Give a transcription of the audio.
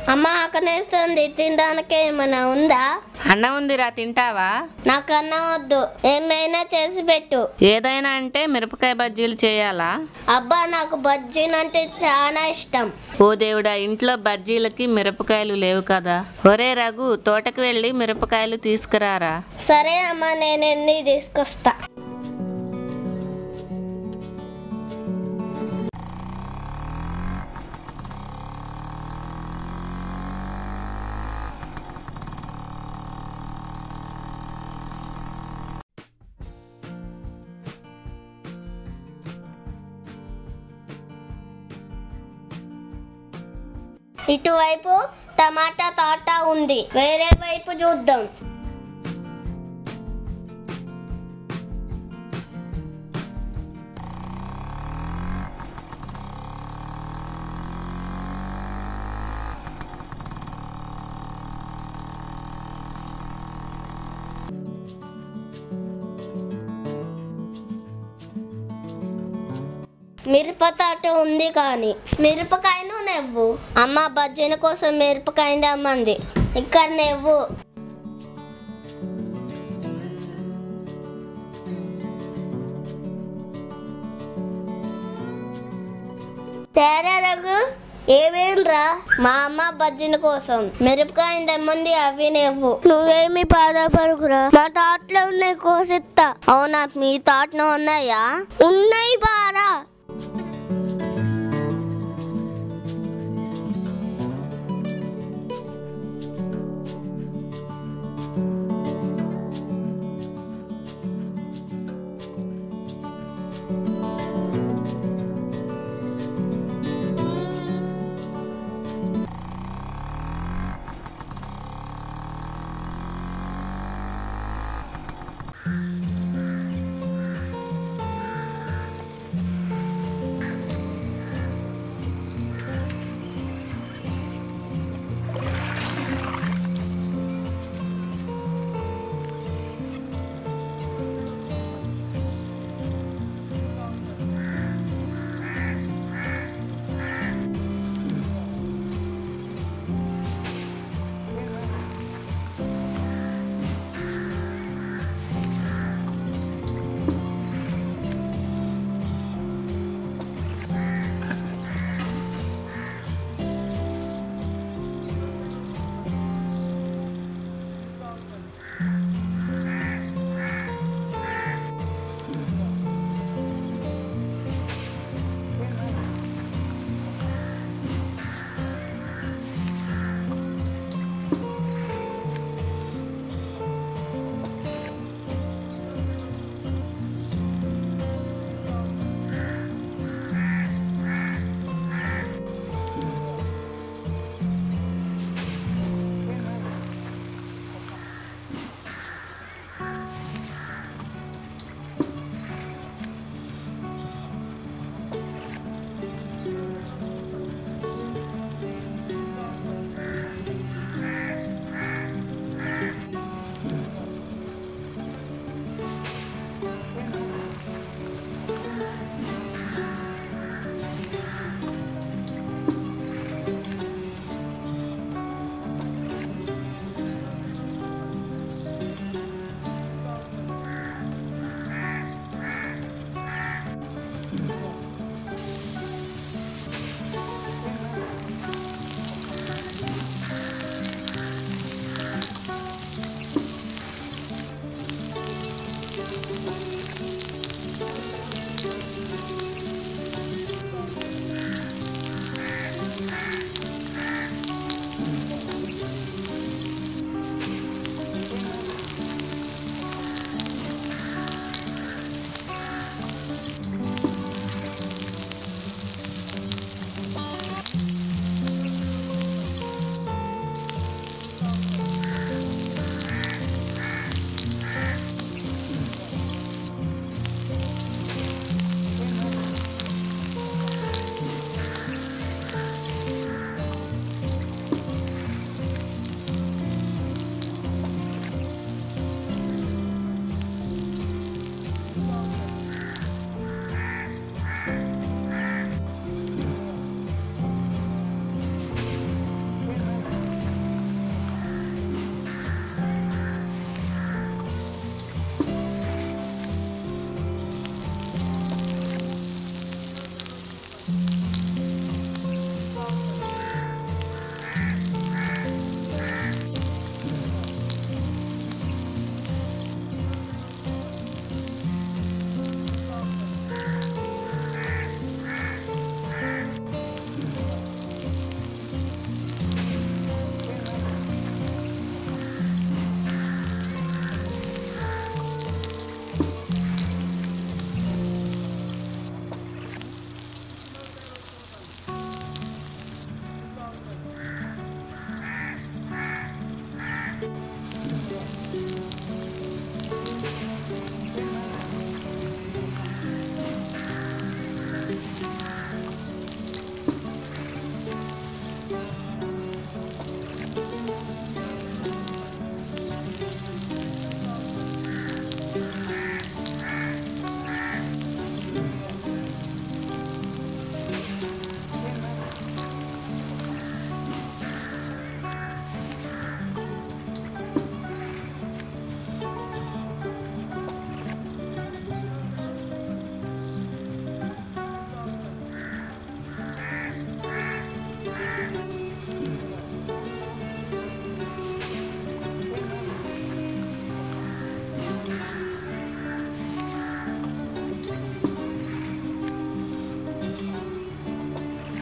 అమ్మ ఆకనేస్తుంది తినడానికి ఏమైనా ఉందా అన్నం ఉందిరా తింటావా నాకు అన్నం వద్దు ఏమైనా చేసి పెట్టు ఏదైనా అంటే మిరపకాయ బజ్జీలు చేయాలా అబ్బా నాకు బజ్జీనంటే చాలా ఇష్టం ఓ దేవుడా ఇంట్లో బజ్జీలకి మిరపకాయలు లేవు కదా ఒరే రఘు తోటకు వెళ్ళి మిరపకాయలు తీసుకురారా సరే అమ్మ నేను ఎన్ని తీసుకొస్తా ఇటువైపు టమాటా తోట ఉంది వేరే వైపు చూద్దాం మిరప తోట ఉంది కానీ మిరపకాయను నెవ్వు అమ్మ బజ్జీల కోసం మిరపకాయ తెమ్మంది ఇక్కడ నెవ్వు తేరా రఘు ఏమేంరా మా అమ్మ బజ్జిన కోసం మిరపకాయ తెమ్మంది అవి నెవ్వు నువ్వేమి బాధపడుకురా మా తోటలో ఉన్నాయి కోసిత్తా అవునా మీ తోటలో ఉన్నాయా ఉన్నాయి బారా